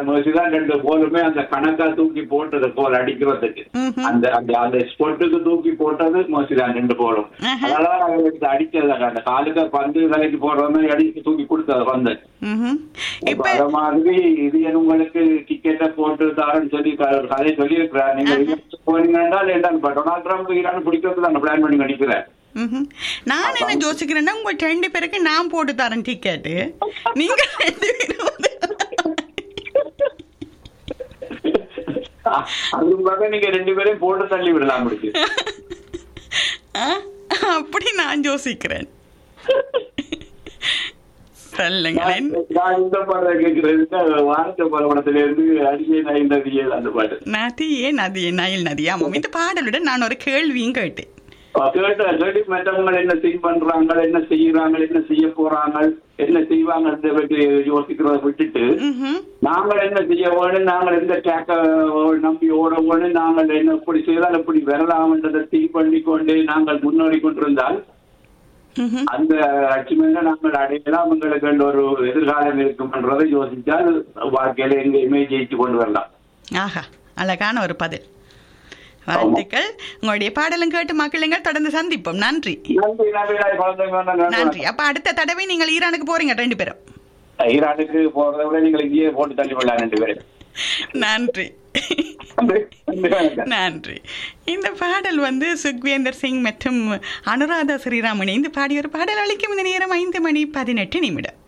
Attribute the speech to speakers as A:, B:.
A: மேசி தான் ரெண்டு கோலுமே அந்த கணக்கா தூக்கி போட்டது கோல் அடிக்கிறதுக்கு
B: ம்ஹும்.
A: அந்த அந்த அந்த ஸ்பொட்டுக்கு தூக்கி போட்டது மேசி தான் ரெண்டு கோலும்
B: ஆஹா.
A: அதனால அவங்களுக்கு அடிச்சது அந்த காலுக்கு பந்து தலைக்கு போடுறவங்க அடிச்சு தூக்கி கொடுத்தது பந்து
B: ம்ஹும். இப்ப
A: அத மாதிரி இது உங்களுக்கு டிக்கெட்டை போட்டு தாரன்னு சொல்லி க- கதை சொல்லி இருக்கிறார் நீங்க வெளிநாட்டுக்கு போனீங்கன்னா என்ன இப்ப டொனால்ட் ட்ரம்ப் ஈரான் பிடிக்கிறது நான் பிளான் பண்ணி நினைக்கிறேன்
B: ம்ஹும். நான் என்ன யோசிக்கிறேன்னா உங்க ரெண்டு பேருக்கு நான் போட்டு தரேன் டிக்கெட்டு நீங்க ரெண்டு பேரும் வந்து-
A: அதுக்காக நீங்க ரெண்டு பேரையும் போட்டு தள்ளி விடலாம் முடிச்சு
B: ஆ? அப்படி நான் யோசிக்கிறேன் சொல்லுங்களேன்
A: நான் இந்த பாடலை கேட்கறதுக்கு வாரத்தை பலவனத்துல இருந்து அடியே நைந்ததியே அந்த பாட்டு
B: நதியே நதி நயில் நதி ஆமாம் இந்த பாடலுடன் நான் ஒரு கேள்வியும் கேட்டேன்
A: கேட்ட கேட்டு மற்றவங்க என்ன செய்ய பண்றாங்க என்ன செய்யறாங்க என்ன செய்ய போறாங்க என்ன செய்வாங்க பற்றி யோசிக்கிறத விட்டுட்டு
B: ம்ஹும்.
A: நாங்கள் என்ன செய்ய வேணும் நாங்கள் எந்த டேக்க நம்பி ஓட வேணும் நாங்கள் என்ன இப்படி செய்தால் இப்படி வரலாம்ன்றதை திங்க் பண்ணி கொண்டு நாங்கள் முன்னேறி கொண்டிருந்தால்
B: ம்ஹும்.
A: அந்த அச்சீவ்மெண்ட்டை நாங்கள் அடையலாம் உங்களுக்கு என்ற ஒரு எதிர்காலம் இருக்கும்ன்றதை யோசித்தால் வாழ்க்கையில எங்கேயுமே ஜெயிச்சு கொண்டு வரலாம்
B: ஆஹா அழகான ஒரு பதில் வாழ்த்துக்கள் உங்களுடைய பாடலும் கேட்டு மக்களுங்கள் தொடர்ந்து சந்திப்போம் நன்றி
A: நன்றி நன்றி நாய் குழந்தைங்க
B: நன்றி
A: நன்றி
B: அப்ப அடுத்த தடவை நீங்கள் ஈரானுக்கு போறீங்க ரெண்டு பேரும்
A: ஈரானுக்கு போறதை விட நீங்கள் இங்கேயே போட்டு தள்ளி விடலாம் ரெண்டு பேரும்
B: நன்றி
A: நன்றி நன்றி வணக்கம்.
B: நன்றி இந்த பாடல் வந்து சுக்வேந்தர் சிங் மற்றும் அனுராதா ஸ்ரீராமன் இந்த பாடிய ஒரு பாடல் அளிக்கும் இந்த நேரம் ஐந்து மணி பதினெட்டு நிமிடம்